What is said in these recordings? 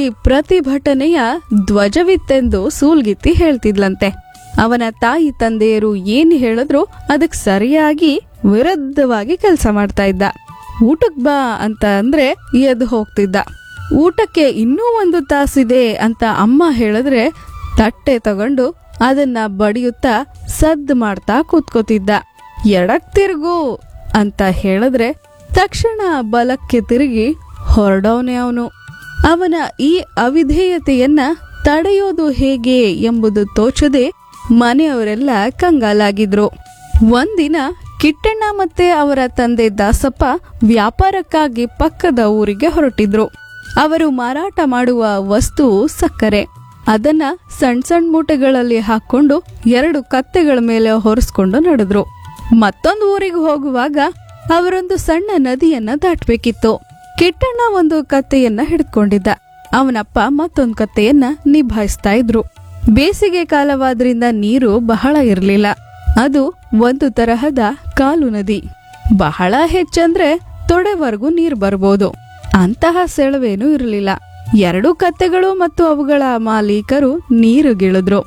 ಪ್ರತಿಭಟನೆಯ ಧ್ವಜವಿತ್ತೆಂದು ಸೂಲ್ಗಿತ್ತಿ ಹೇಳ್ತಿದ್ಲಂತೆ ಅವನ ತಾಯಿ ತಂದೆಯರು ಏನ್ ಹೇಳಿದ್ರು ಅದಕ್ ಸರಿಯಾಗಿ ವಿರುದ್ಧವಾಗಿ ಕೆಲಸ ಮಾಡ್ತಾ ಇದ್ದ ಊಟಕ್ ಬಾ ಅಂತ ಅಂದ್ರೆ ಎದ್ದು ಹೋಗ್ತಿದ್ದ ಊಟಕ್ಕೆ ಇನ್ನೂ ಒಂದು ತಾಸಿದೆ ಅಂತ ಅಮ್ಮ ಹೇಳಿದ್ರೆ ತಟ್ಟೆ ತಗೊಂಡು ಅದನ್ನ ಬಡಿಯುತ್ತಾ ಸದ್ದು ಮಾಡ್ತಾ ಕೂತ್ಕೋತಿದ್ದ ಎಡಕ್ ತಿರುಗು ಅಂತ ಹೇಳಿದ್ರೆ ತಕ್ಷಣ ಬಲಕ್ಕೆ ತಿರುಗಿ ಹೊರಡವನೆ ಅವನು ಅವನ ಈ ಅವಿಧೇಯತೆಯನ್ನ ತಡೆಯೋದು ಹೇಗೆ ಎಂಬುದು ತೋಚದೆ ಮನೆಯವರೆಲ್ಲ ಕಂಗಾಲಾಗಿದ್ರು ಒಂದಿನ ಕಿಟ್ಟಣ್ಣ ಮತ್ತೆ ಅವರ ತಂದೆ ದಾಸಪ್ಪ ವ್ಯಾಪಾರಕ್ಕಾಗಿ ಪಕ್ಕದ ಊರಿಗೆ ಹೊರಟಿದ್ರು ಅವರು ಮಾರಾಟ ಮಾಡುವ ವಸ್ತು ಸಕ್ಕರೆ ಅದನ್ನ ಸಣ್ಣ ಸಣ್ಣ ಮೂಟೆಗಳಲ್ಲಿ ಹಾಕೊಂಡು ಎರಡು ಕತ್ತೆಗಳ ಮೇಲೆ ಹೊರಿಸ್ಕೊಂಡು ನಡೆದ್ರು ಮತ್ತೊಂದು ಊರಿಗೆ ಹೋಗುವಾಗ ಅವರೊಂದು ಸಣ್ಣ ನದಿಯನ್ನ ದಾಟ್ಬೇಕಿತ್ತು ಕಿಟ್ಟಣ್ಣ ಒಂದು ಕತ್ತೆಯನ್ನ ಹಿಡ್ಕೊಂಡಿದ್ದ ಅವನಪ್ಪ ಮತ್ತೊಂದು ಕತ್ತೆಯನ್ನ ನಿಭಾಯಿಸ್ತಾ ಇದ್ರು ಬೇಸಿಗೆ ಕಾಲವಾದ್ರಿಂದ ನೀರು ಬಹಳ ಇರಲಿಲ್ಲ ಅದು ಒಂದು ತರಹದ ಕಾಲು ನದಿ ಬಹಳ ಹೆಚ್ಚಂದ್ರೆ ತೊಡೆವರೆಗೂ ನೀರು ಬರ್ಬೋದು ಅಂತಹ ಸೆಳವೇನೂ ಇರಲಿಲ್ಲ ಎರಡು ಕತ್ತೆಗಳು ಮತ್ತು ಅವುಗಳ ಮಾಲೀಕರು ನೀರುಗಿಳಿದ್ರು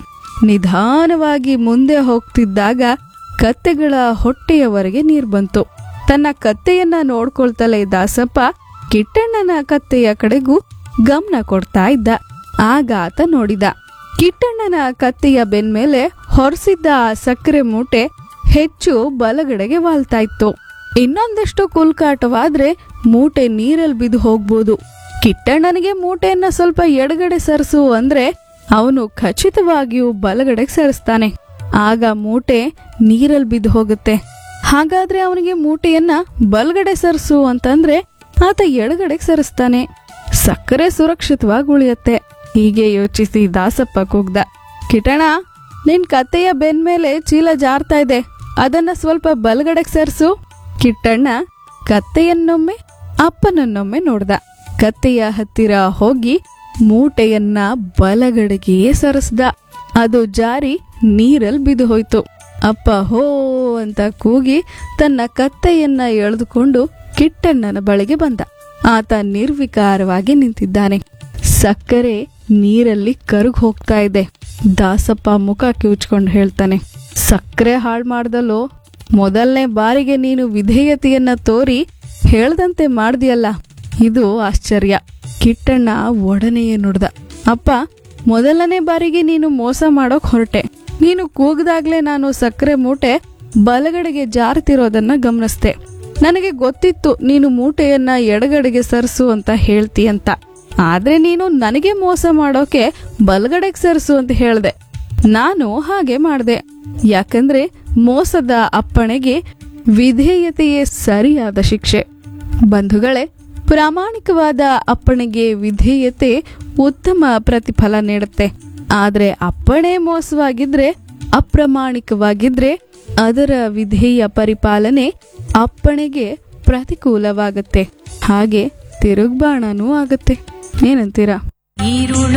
ನಿಧಾನವಾಗಿ ಮುಂದೆ ಹೋಗ್ತಿದ್ದಾಗ ಕತ್ತೆಗಳ ಹೊಟ್ಟೆಯವರೆಗೆ ನೀರ್ ಬಂತು ತನ್ನ ಕತ್ತೆಯನ್ನ ನೋಡ್ಕೊಳ್ತಲೇ ದಾಸಪ್ಪ ಕಿಟ್ಟಣ್ಣನ ಕತ್ತೆಯ ಕಡೆಗೂ ಗಮನ ಕೊಡ್ತಾ ಇದ್ದ ಆಗ ಆತ ನೋಡಿದ ಕಿಟ್ಟಣ್ಣನ ಕತ್ತೆಯ ಬೆನ್ಮೇಲೆ ಹೊರಸಿದ್ದ ಆ ಸಕ್ಕರೆ ಮೂಟೆ ಹೆಚ್ಚು ಬಲಗಡೆಗೆ ವಾಲ್ತಾ ಇತ್ತು ಇನ್ನೊಂದಷ್ಟು ಕುಲ್ಕಾಟವಾದ್ರೆ ಮೂಟೆ ನೀರಲ್ಲಿ ಬಿದ್ದು ಹೋಗ್ಬೋದು ಕಿಟ್ಟಣ್ಣನಿಗೆ ಮೂಟೆಯನ್ನ ಸ್ವಲ್ಪ ಎಡಗಡೆ ಸರಿಸು ಅಂದ್ರೆ ಅವನು ಖಚಿತವಾಗಿಯೂ ಬಲಗಡೆಗೆ ಸರಿಸ್ತಾನೆ ಆಗ ಮೂಟೆ ನೀರಲ್ಲಿ ಬಿದ್ದು ಹೋಗುತ್ತೆ ಹಾಗಾದ್ರೆ ಅವನಿಗೆ ಮೂಟೆಯನ್ನ ಬಲಗಡೆ ಸರಿಸು ಅಂತಂದ್ರೆ ಆತ ಎಡಗಡೆಗೆ ಸರಿಸ್ತಾನೆ ಸಕ್ಕರೆ ಸುರಕ್ಷಿತವಾಗಿ ಉಳಿಯತ್ತೆ ಹೀಗೆ ಯೋಚಿಸಿ ದಾಸಪ್ಪ ಕೂಗ್ದ ಕಿಟಣ ನಿನ್ ಕತ್ತೆಯ ಬೆನ್ ಮೇಲೆ ಚೀಲ ಜಾರ್ತಾ ಇದೆ ಅದನ್ನ ಸ್ವಲ್ಪ ಬಲಗಡೆಗೆ ಸರಿಸು ಕಿಟ್ಟಣ್ಣ ಕತ್ತೆಯನ್ನೊಮ್ಮೆ ಅಪ್ಪನನ್ನೊಮ್ಮೆ ನೋಡ್ದ ಕತ್ತೆಯ ಹತ್ತಿರ ಹೋಗಿ ಮೂಟೆಯನ್ನ ಬಲಗಡೆಗೆ ಸರಿಸ್ದ ಅದು ಜಾರಿ ನೀರಲ್ಲಿ ಬಿದ್ದು ಹೋಯ್ತು ಅಪ್ಪ ಹೋ ಅಂತ ಕೂಗಿ ತನ್ನ ಕತ್ತೆಯನ್ನ ಎಳೆದುಕೊಂಡು ಕಿಟ್ಟಣ್ಣನ ಬಳಿಗೆ ಬಂದ ಆತ ನಿರ್ವಿಕಾರವಾಗಿ ನಿಂತಿದ್ದಾನೆ ಸಕ್ಕರೆ ನೀರಲ್ಲಿ ಕರಗ್ ಹೋಗ್ತಾ ಇದೆ ದಾಸಪ್ಪ ಮುಖ ಕಿವುಚ್ಕೊಂಡು ಹೇಳ್ತಾನೆ ಸಕ್ಕರೆ ಹಾಳು ಮಾಡ್ದಲ್ಲೋ ಮೊದಲನೇ ಬಾರಿಗೆ ನೀನು ವಿಧೇಯತೆಯನ್ನ ತೋರಿ ಹೇಳ್ದಂತೆ ಮಾಡ್ದಿಯಲ್ಲ ಇದು ಆಶ್ಚರ್ಯ ಕಿಟ್ಟಣ್ಣ ಒಡನೆಯೇ ನುಡ್ದ ಅಪ್ಪ ಮೊದಲನೇ ಬಾರಿಗೆ ನೀನು ಮೋಸ ಮಾಡೋಕ್ ಹೊರಟೆ ನೀನು ಕೂಗ್ದಾಗ್ಲೇ ನಾನು ಸಕ್ಕರೆ ಮೂಟೆ ಬಲಗಡೆಗೆ ಜಾರ್ತಿರೋದನ್ನ ಗಮನಿಸ್ದೆ ನನಗೆ ಗೊತ್ತಿತ್ತು ನೀನು ಮೂಟೆಯನ್ನ ಎಡಗಡೆಗೆ ಸರಿಸು ಅಂತ ಹೇಳ್ತಿ ಅಂತ ಆದ್ರೆ ನೀನು ನನಗೆ ಮೋಸ ಮಾಡೋಕೆ ಬಲಗಡೆಗೆ ಸರಿಸು ಅಂತ ಹೇಳ್ದೆ ನಾನು ಹಾಗೆ ಮಾಡ್ದೆ ಯಾಕಂದ್ರೆ ಮೋಸದ ಅಪ್ಪಣೆಗೆ ವಿಧೇಯತೆಯೇ ಸರಿಯಾದ ಶಿಕ್ಷೆ ಬಂಧುಗಳೇ ಪ್ರಾಮಾಣಿಕವಾದ ಅಪ್ಪಣೆಗೆ ವಿಧೇಯತೆ ಉತ್ತಮ ಪ್ರತಿಫಲ ನೀಡುತ್ತೆ ಆದ್ರೆ ಅಪ್ಪಣೆ ಮೋಸವಾಗಿದ್ರೆ ಅಪ್ರಾಮಾಣಿಕವಾಗಿದ್ರೆ ಅದರ ವಿಧೇಯ ಪರಿಪಾಲನೆ ಅಪ್ಪಣೆಗೆ ಪ್ರತಿಕೂಲವಾಗತ್ತೆ ಹಾಗೆ ತಿರುಗ್ಬಾಣನೂ ಆಗತ್ತೆ ಏನಂತೀರಾ ಈರುಳು